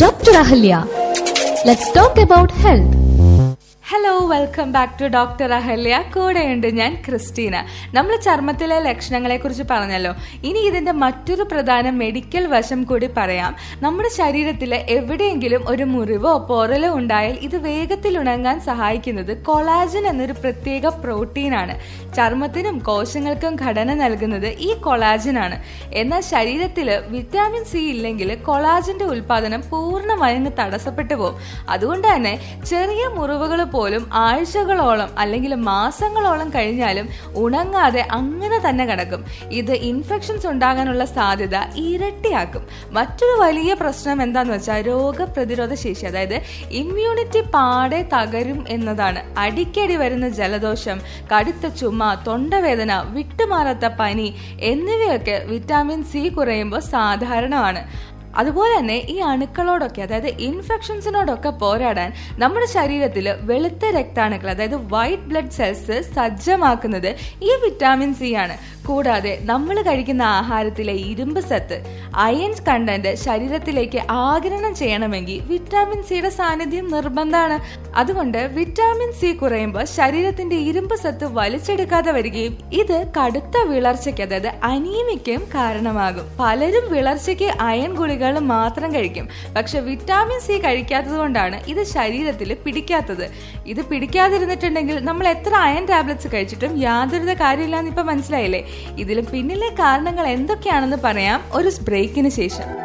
Dr. Ahalya. Let's talk about health. Hello welcome back to doctor Ahalya കൂടെയുണ്ട് ഞാൻ Christina നമ്മൾ ചർമ്മത്തിലെ ലക്ഷണങ്ങളെ കുറിച്ച് പറഞ്ഞല്ലോ ഇനി ഇതിന്റെ മറ്റൊരു പ്രധാന മെഡിക്കൽ വശം കൂടി പറയാം നമ്മുടെ ശരീരത്തിൽ എവിടെയെങ്കിലും ഒരു മുറിവോ പോറലോ ഉണ്ടായാൽ ഇത് വേഗത്തിൽ ഉണങ്ങാൻ സഹായിക്കുന്നത് കൊളാജൻ എന്നൊരു പ്രത്യേക പ്രോട്ടീനാണ് ചർമ്മത്തിനും കോശങ്ങൾക്കും ഘടന നൽകുന്നത് ഈ കൊളാജൻ ആണ് എന്നാൽ ശരീരത്തിൽ വിറ്റാമിൻ സി ഇല്ലെങ്കിൽ കൊളാജന്റെ ഉൽപാദനം പൂർണ്ണമായും അങ്ങ് തടസ്സപ്പെട്ടു പോകും അതുകൊണ്ട് തന്നെ ചെറിയ മുറിവുകൾ പോലും ആഴ്ചകളോളം അല്ലെങ്കിൽ മാസങ്ങളോളം കഴിഞ്ഞാലും ഉണങ്ങാതെ അങ്ങനെ തന്നെ കിടക്കും ഇത് ഇൻഫെക്ഷൻസ് ഉണ്ടാകാനുള്ള സാധ്യത ഇരട്ടിയാക്കും മറ്റൊരു വലിയ പ്രശ്നം എന്താന്ന് വെച്ചാൽ രോഗപ്രതിരോധ ശേഷി അതായത് ഇമ്മ്യൂണിറ്റി പാടെ തകരും എന്നതാണ് അടിക്കടി വരുന്ന ജലദോഷം കടുത്ത ചുമ തൊണ്ടവേദന വിട്ടുമാറാത്ത പനി എന്നിവയൊക്കെ വിറ്റാമിൻ സി കുറയുമ്പോൾ സാധാരണമാണ് അതുപോലെ തന്നെ ഈ അണുക്കളോടൊക്കെ അതായത് ഇൻഫെക്ഷൻസിനോടൊക്കെ പോരാടാൻ നമ്മുടെ ശരീരത്തിൽ വെളുത്ത രക്താണുക്കൾ അതായത് വൈറ്റ് ബ്ലഡ് സെൽസ് സജ്ജമാക്കുന്നത് ഈ വിറ്റാമിൻ സി ആണ് കൂടാതെ നമ്മൾ കഴിക്കുന്ന ആഹാരത്തിലെ ഇരുമ്പ് സത്ത് അയൺ കണ്ടന്റ് ശരീരത്തിലേക്ക് ആഗിരണം ചെയ്യണമെങ്കിൽ വിറ്റാമിൻ സിയുടെ സാന്നിധ്യം നിർബന്ധമാണ് അതുകൊണ്ട് വിറ്റാമിൻ സി കുറയുമ്പോൾ ശരീരത്തിന്റെ ഇരുമ്പ് സത്ത് വലിച്ചെടുക്കാതെ വരികയും ഇത് കടുത്ത വിളർച്ചയ്ക്ക് അതായത് അനീമിക്കും കാരണമാകും പലരും വിളർച്ചയ്ക്ക് അയൺ ഗുളികൾ മാത്രം കഴിക്കും പക്ഷെ വിറ്റാമിൻ സി കഴിക്കാത്തത് കൊണ്ടാണ് ഇത് ശരീരത്തിൽ പിടിക്കാത്തത് ഇത് പിടിക്കാതിരുന്നിട്ടുണ്ടെങ്കിൽ നമ്മൾ എത്ര അയൺ ടാബ്ലറ്റ്സ് കഴിച്ചിട്ടും യാതൊരുവിധ കാര്യമില്ലാന്ന് ഇപ്പൊ മനസ്സിലായില്ലേ ഇതിലും പിന്നിലെ കാരണങ്ങൾ എന്തൊക്കെയാണെന്ന് പറയാം ഒരു ബ്രേക്കിന് ശേഷം